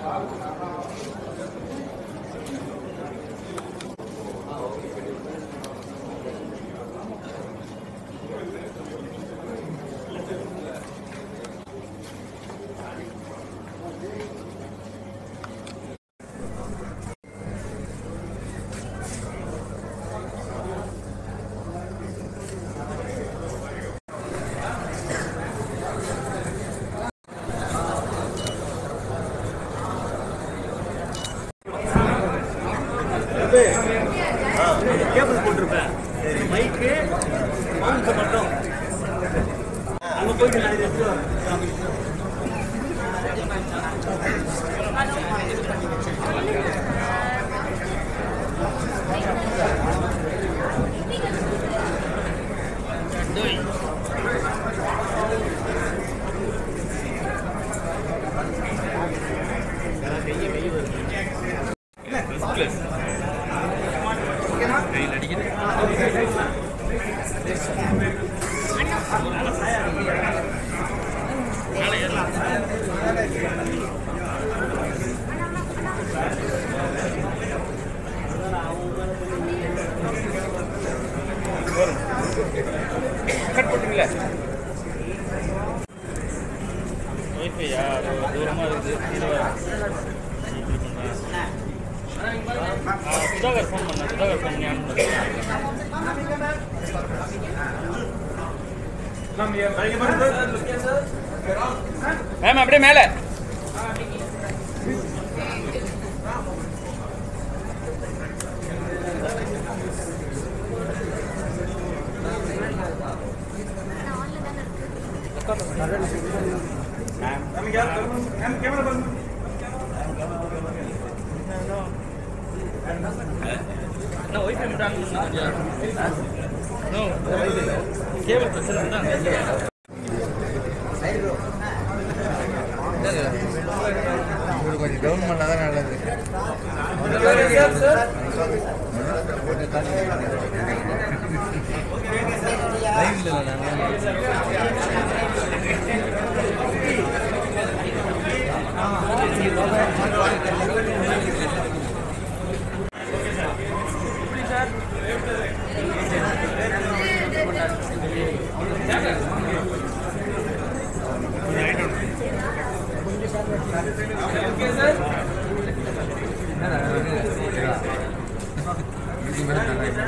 Cable போட்டிருப்பேன் மைக்கு mount மட்டும் அங்க போயிட்டு நான் இதை எடுத்துட்டு வரேன். ஒய்ஃபையா தூரமாக இருக்குது இது சுதாகர் ஃபோன் பண்ண சுதாகர் ஃபோன் பண்ணி அனுப்புறேன் மேம் அப்படியே மேலே நான் ஒய்ஃபை மட்டும் ஆன் பண்ணுங்க நோ கேபிள் பிரச்சனை தான் இவரு கொஞ்சம் டவுன் பண்ணால் தான் நல்லது லைவ்ல இல்லை நான் இது மேலே நல்லா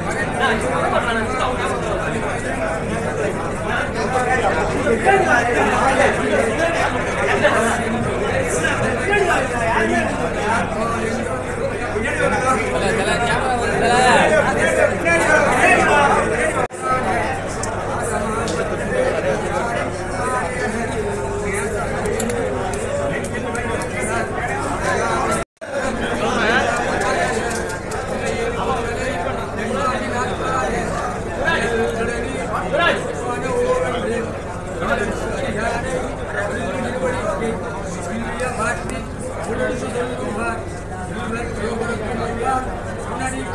Thank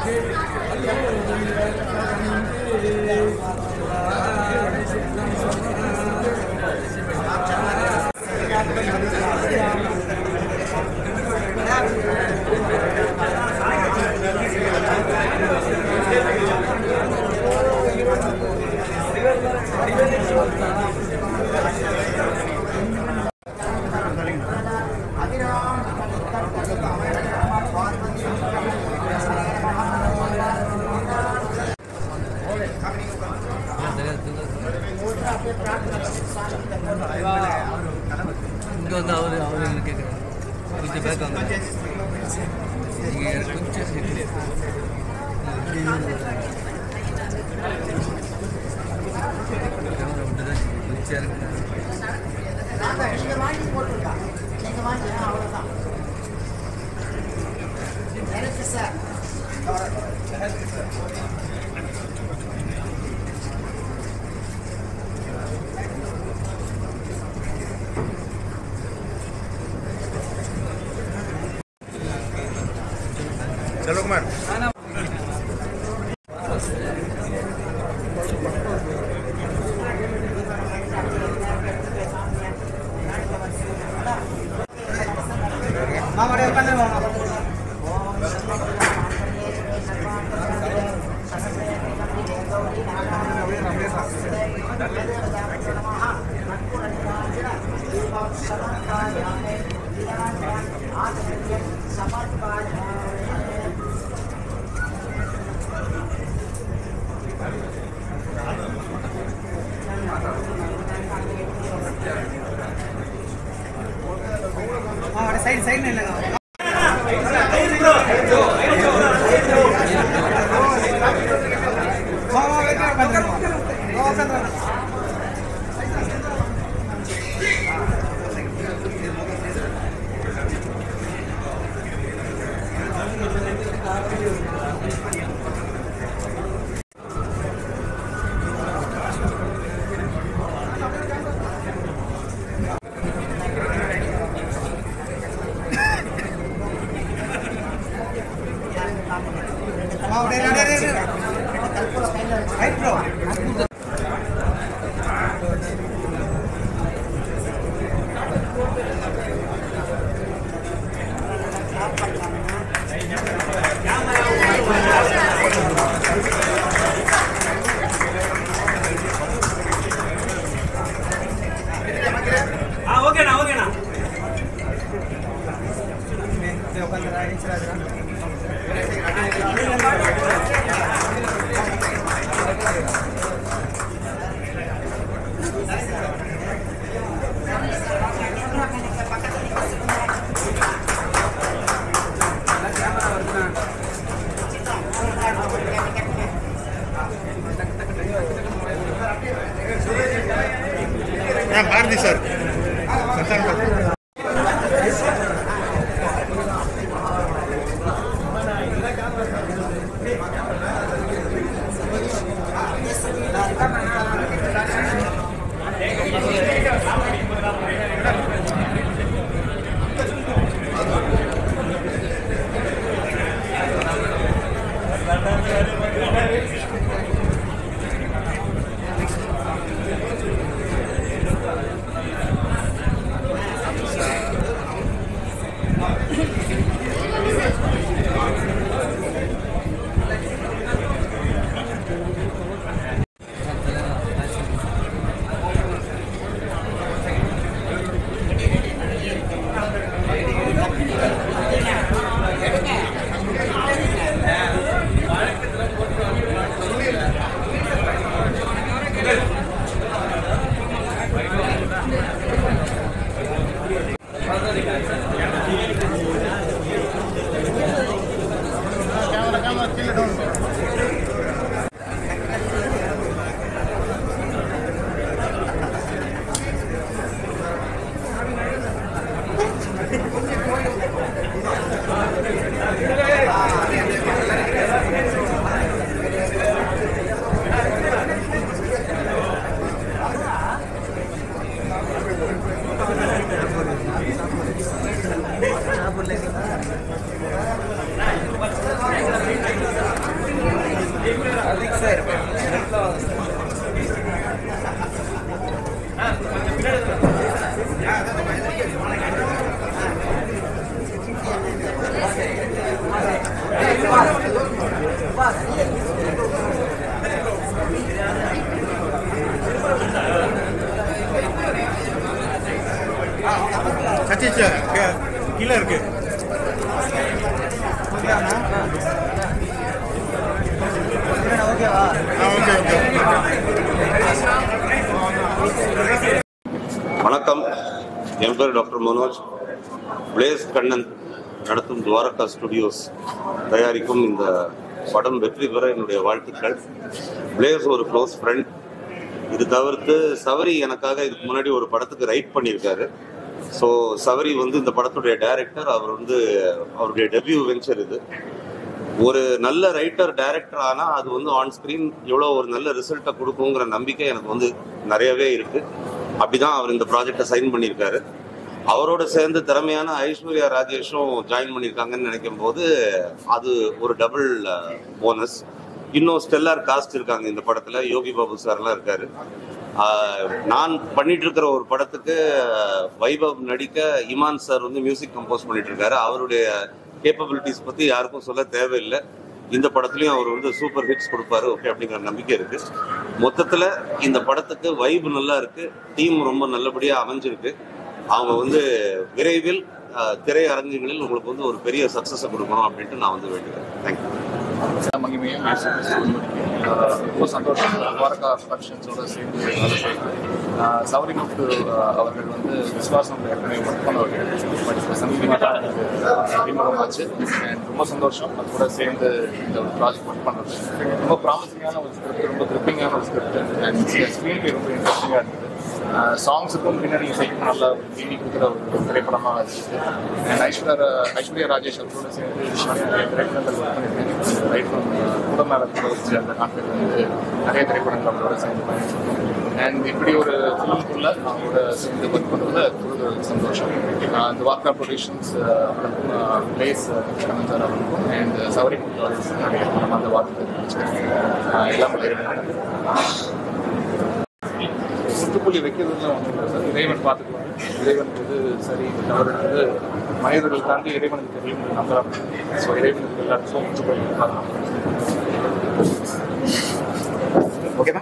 இங்கே வந்து அவர் அவர் என்ன கேட்குறாரு கொஞ்சம் பேக் வாங்க இங்கே கொஞ்சம் சீட்டு கேமரா மட்டும் தான் கொஞ்சம் இருக்கு செல்வகுமார் ஆ ஓகேண்ணா ஓகேண்ணா ஆ பாரதி சார் சந்தானம் சதீஷ் சார் கீ- கீழே இருக்கு ஆ ஓகே ஓகே வணக்கம் என் பேர் டாக்டர் மனோஜ் பிளேஸ் கண்ணன் நடத்தும் துவாரகா ஸ்டுடியோஸ் தயாரிக்கும் இந்த படம் வெற்றி பெற என்னுடைய வாழ்த்துக்கள் பிளேஸ் ஒரு க்ளோஸ் ஃப்ரெண்ட் இது தவிர்த்து சவரி எனக்காக இதுக்கு முன்னாடி ஒரு படத்துக்கு ரைட் பண்ணியிருக்காரு ஸோ சவரி வந்து இந்த படத்துடைய டைரக்டர் அவர் வந்து அவருடைய டெபியூ வெஞ்சர் இது ஒரு நல்ல ரைட்டர் டைரக்டர் ஆனால் அது வந்து ஆன் ஸ்க்ரீன் எவ்வளோ ஒரு நல்ல ரிசல்ட்டை கொடுக்குங்கிற நம்பிக்கை எனக்கு வந்து நிறையவே இருக்கு அப்படிதான் அவர் இந்த ப்ராஜெக்டை சைன் பண்ணியிருக்காரு அவரோட சேர்ந்து திறமையான ஐஸ்வர்யா ராஜேஷும் ஜாயின் பண்ணியிருக்காங்கன்னு நினைக்கும் போது அது ஒரு டபுள் போனஸ் இன்னும் ஸ்டெல்லார் காஸ்ட் இருக்காங்க இந்த படத்துல யோகி பாபு சார்லாம் இருக்காரு ஆஹ் நான் பண்ணிட்டு இருக்கிற ஒரு படத்துக்கு வைபவ் நடிக்க இமான் சார் வந்து மியூசிக் கம்போஸ் பண்ணிட்டு இருக்காரு அவருடைய கேப்பபிலிட்டிஸ் பத்தி யாருக்கும் சொல்ல தேவையில்லை இந்த படத்துலயும் அவர் வந்து சூப்பர் ஹிட்ஸ் கொடுப்பாரு ஓகே அப்படிங்கிற நம்பிக்கை இருக்கு மொத்தத்துல இந்த படத்துக்கு வைப் நல்லா இருக்கு டீம் ரொம்ப நல்லபடியா அமைஞ்சிருக்கு அவங்க வந்து விரைவில் ஆஹ், திரையரங்குகளில் உங்களுக்கு வந்து ஒரு பெரிய சக்சஸை கொடுக்கணும் அப்படின்ட்டு நான் வந்து வேண்டுகிறேன் தேங்க்யூ மகிமையும் ரொம்ப சந்தோஷம் துவாரகா ப்ரொடக்ஷன்ஸோட சேர்ந்து வேலை செய்யணும் ஆஹ் சௌரிமுத்து ஆஹ் அவர்கள் வந்து விஸ்வாசம் ஏற்கனவே ஒர்க் பண்ணவர்கள் பட் இப்போ சமீபமாக அறிமுகமாச்சு And ரொம்ப சந்தோஷம் அது கூட சேர்ந்து இந்த ஒரு ப்ராஜெக்ட் ஒர்க் பண்ணுறது ரொம்ப ப்ராமிசிங்கான ஒரு ஸ்கிரிப்ட் ரொம்ப த்ரிப்பிங்கான ஒரு ஸ்கிரிப்ட் அண்ட் ஸ்க்ரீன் பிளே ரொம்ப இன்ட்ரெஸ்டிங்காக இருக்குது சாங்ஸுக்கும் பின்னாடி இசைக்கும் நல்ல ஒரு மீனி கொடுக்குற ஒரு திரைப்படமாக இருந்துச்சு அண்ட் ஐஸ்வர்யா ஐஸ்வர்யா ராஜேஷ் அவர்களோட சேர்ந்து நிறைய திரைப்படங்கள் ஒர்க் பண்ணியிருக்கேன் ரைட் ஃப்ரம் கூட மேலே கூட வச்சு அந்த நாட்டில் வந்து நிறைய திரைப்படங்கள் அவங்களோட சேர்ந்து பண்ணியிருக்கேன் அண்ட் இப்படி ஒரு ஃபிலிம்குள்ள அவங்களோட சேர்ந்து ஒர்க் பண்ணுறதுல ஒரு சந்தோஷம் அந்த வாக்கா ப்ரொடியூஷன்ஸ் பிளேஸ் கண்ணன் சார் அவர்களுக்கும் அண்ட் சவரி நிறைய நம்ம அந்த வார்த்தை தெரிவிச்சுக்கிறேன் எல்லாம் முற்றுப்புள்ளி வைக்கிறதுல ஒன்றும் இல்லை சார் இறைவன் பார்த்துக்குவாங்க இறைவன் வந்து சரி தவறு வந்து மனிதர்கள் தாண்டி இறைவனுக்கு தெரியும் நம்புறாங்க ஸோ இறைவனுக்கு எல்லாருக்கும் முற்றுப்புள்ளி பார்க்கலாம் ஓகேவா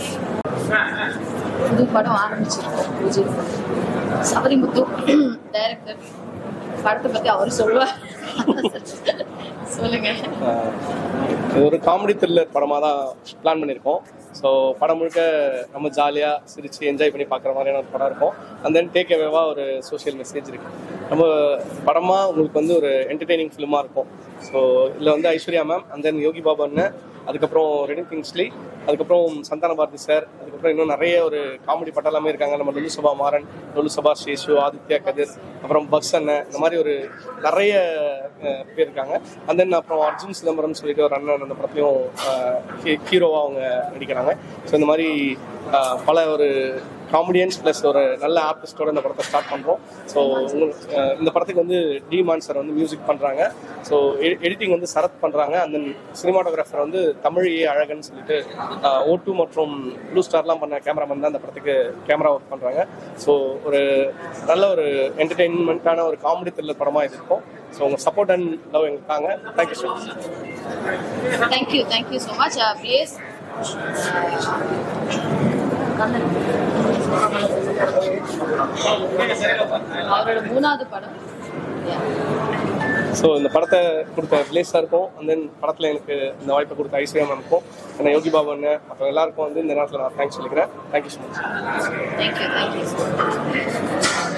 புது படம் ஆரம்பிச்சிருக்கோம் பூஜை சபரிமுத்து டைரக்டர் படத்தை பத்தி அவர் சொல்லுவார் சொல்லுங்க இது ஒரு காமெடி த்ரில்லர் படமாக தான் பிளான் பண்ணியிருக்கோம் ஸோ படம் முழுக்க நம்ம ஜாலியாக சிரித்து என்ஜாய் பண்ணி பார்க்குற மாதிரியான ஒரு படம் இருக்கும் அண்ட் தென் டேக் அவேவாக ஒரு சோஷியல் மெசேஜ் இருக்கு நம்ம படமாக உங்களுக்கு வந்து ஒரு என்டர்டெய்னிங் ஃபிலிமாக இருக்கும் ஸோ இதில் வந்து Aishwarya ma'am and then Yogi Babu அண்ணன் அதுக்கப்புறம் ரெடின் கிங்ஸ்லி அதுக்கப்புறம் சந்தான பாரதி சார் அதுக்கப்புறம் இன்னும் நிறைய ஒரு காமெடி பட்டாலாமே இருக்காங்க நம்ம லுலு சபா மாறன் லுலு சபா சேஷு ஆதித்யா கதிர் அப்புறம் பக்ஸ் அண்ணன் இந்த மாதிரி ஒரு நிறைய அஹ், பேர் இருக்காங்க அண்ட் தென் அப்புறம் அர்ஜுன் சிதம்பரம் சொல்லிட்டு ஒரு அண்ணன் அந்த படத்துலையும் ஹீரோவாக அவங்க நடிக்கிறாங்க ஸோ இந்த மாதிரி அஹ், பல ஒரு காமெடியன்ஸ் ப்ளஸ் ஒரு நல்ல ஆர்டிஸ்டோட இந்த படத்தை ஸ்டார்ட் பண்ணுறோம் ஸோ இந்த படத்துக்கு வந்து டி மான் சார் வந்து மியூசிக் பண்ணுறாங்க ஸோ எடிட்டிங் வந்து சரத் பண்ணுறாங்க அண்ட் தென் சினிமாட்டோகிராஃபர் வந்து தமிழ் ஏ அழகன் சொல்லிட்டு ஓ டூ மற்றும் ப்ளூ ஸ்டார்லாம் பண்ண கேமராமேன் தான் இந்த படத்துக்கு கேமரா ஒர்க் பண்ணுறாங்க ஸோ ஒரு நல்ல ஒரு என்டர்டெயின்மெண்ட்டான ஒரு காமெடி த்ரில்லர் படமாக இது இருக்கும் ஸோ உங்கள் சப்போர்ட் அண்ட் லவ் எங்களுக்கு தாங்க thank you so much thank you thank you so much Blaze அவரோட மூணாவது படம் Yeah. ஸோ இந்த படத்தை கொடுத்த பிளேஸாக இருக்கும் அண்ட் தென் படத்தில் எனக்கு இந்த வாய்ப்பை கொடுத்த ஐஸ்வர்யா மேம்க்கும் என்ன யோகி பாபு அண்ணன் மற்ற எல்லாருக்கும் வந்து இந்த நேரத்தில் நான் தேங்க்ஸ் சொல்லிக்கிறேன் thank you so much Thank you, thank you.